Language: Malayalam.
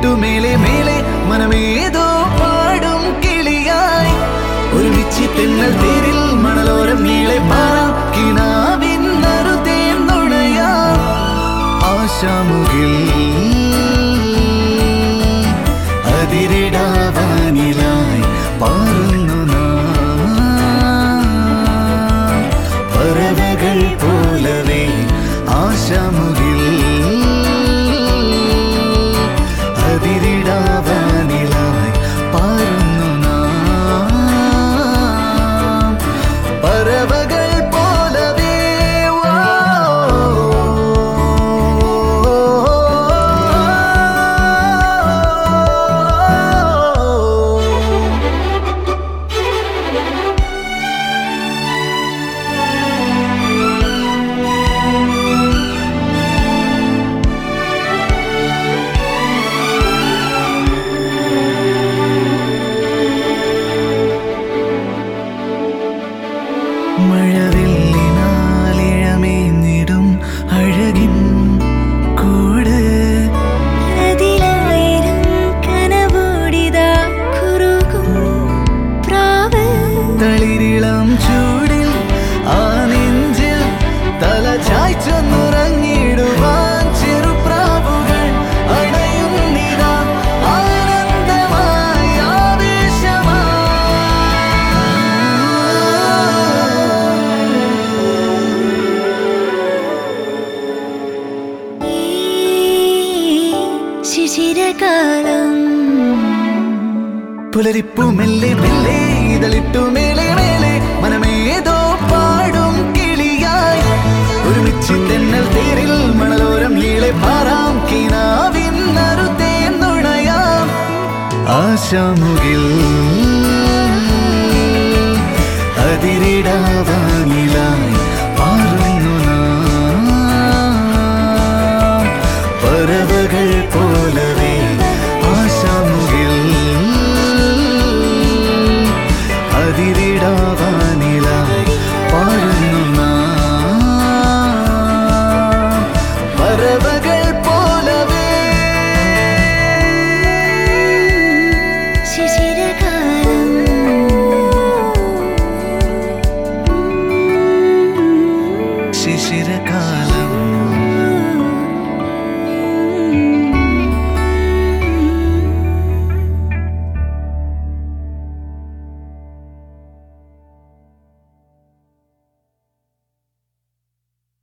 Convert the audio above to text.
ഇതളിട്ടു മേലെ മേലെ മനമേതോ പാടും കിളിയായി ഒരുമിച്ച് തെന്നൽ തേരിൽ മണലോരം നീളെ പാറാം കിനാവിൻ നറുതേൻ നുണയാം ആശാമുകിൽ അതിരിടാവാനിലായി പാറുന്നു നാം പറവകൾ പോലവേ ആശാമുകിൽ അതിരിടാവാനിലായി പാറുന്നു നാം പറവകൾ പോലവേ ഓ മഴവില്ലിനാലിഴമേന്നിടും അഴകിൻ കൂട് അതിലായിരം കനവോടിതാ കുറുകും പ്രാവ് തളിരിളം ചൂടിൽ ആ നെഞ്ചിൽ തല ചായ്ച്ചൊന്നുറങ്ങിടുവാൻ ചെറുപ്രാവുകൾ അണയുന്നിതാ ആനന്ദമായി ആവേശമായി ഈ ശിശിരകാലം പുലരിപ്പു മെല്ലെ മെല്ലെ ഇതളിട്ടു മേലെ മേലെ മനമേതോ പാടും കിളിയായി ഒരുമിച്ച് തെന്നൽ തേരിൽ മണലോരം നീളെ പാറാം കിനാവിൻ നറുതേ നുണയാം ആശാമുകിൽ അതിരിടാവാനിലായി പാറുന്നു നാം പറവകൾ പോലവേ ആശാമുകിൽ അതിരി